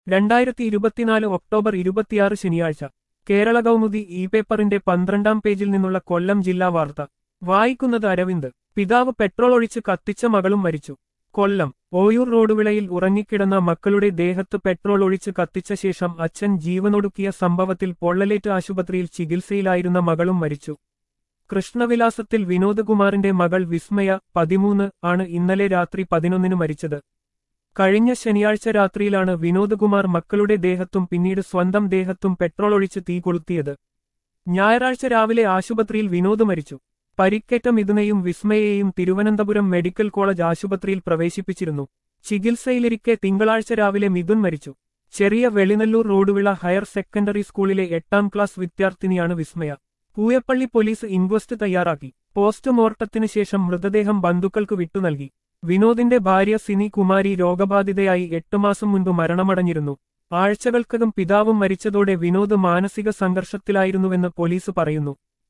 രണ്ടായിരത്തി ഇരുപത്തിനാല് ഒക്ടോബർ ഇരുപത്തിയാറ് ശനിയാഴ്ച കേരള കൗമുദി ഇ പേപ്പറിന്റെ പന്ത്രണ്ടാം പേജിൽ നിന്നുള്ള കൊല്ലം ജില്ലാ വാർത്ത വായിക്കുന്നത് അരവിന്ദ് പിതാവ് പെട്രോൾ ഒഴിച്ച് കത്തിച്ച മകളും മരിച്ചു കൊല്ലം ഓയൂർ റോഡ് വിളയിൽ ഉറങ്ങിക്കിടന്ന മക്കളുടെ ദേഹത്ത് പെട്രോൾ ഒഴിച്ച് കത്തിച്ച ശേഷം അച്ഛൻ ജീവനൊടുക്കിയ സംഭവത്തിൽ പൊള്ളലേറ്റ് ആശുപത്രിയിൽ ചികിത്സയിലായിരുന്ന മകളും മരിച്ചു കൃഷ്ണവിലാസത്തിൽ വിനോദ്കുമാറിന്റെ മകൾ വിസ്മയ പതിമൂന്ന് ആണ് ഇന്നലെ രാത്രി പതിനൊന്നിന് മരിച്ചത് കഴിഞ്ഞ ശനിയാഴ്ച രാത്രിയിലാണ് വിനോദ്കുമാർ മക്കളുടെ ദേഹത്തും പിന്നീട് സ്വന്തം ദേഹത്തും പെട്രോൾ ഒഴിച്ച് തീ കൊളുത്തിയത് ഞായറാഴ്ച രാവിലെ ആശുപത്രിയിൽ വിനോദ് മരിച്ചു പരിക്കേറ്റ മിഥുനയും വിസ്മയെയും തിരുവനന്തപുരം മെഡിക്കൽ കോളേജ് ആശുപത്രിയിൽ പ്രവേശിപ്പിച്ചിരുന്നു ചികിത്സയിലിരിക്കെ തിങ്കളാഴ്ച രാവിലെ മിഥുൻ മരിച്ചു ചെറിയ വെളിനല്ലൂർ റോഡുവിള ഹയർ സെക്കൻഡറി സ്കൂളിലെ എട്ടാം ക്ലാസ് വിദ്യാർത്ഥിനിയാണ് വിസ്മയ പൂയപ്പള്ളി പോലീസ് ഇൻക്വസ്റ്റ് തയ്യാറാക്കി പോസ്റ്റ്മോർട്ടത്തിന് ശേഷം മൃതദേഹം ബന്ധുക്കൾക്ക് വിട്ടുനൽകി വിനോദിന്റെ ഭാര്യ സിനി കുമാരി രോഗബാധിതയായി എട്ട് മാസം മുൻപ് മരണമടഞ്ഞിരുന്നു ആഴ്ചകൾക്കകം പിതാവും മരിച്ചതോടെ വിനോദ് മാനസിക സംഘർഷത്തിലായിരുന്നുവെന്ന് പോലീസ് പറയുന്നു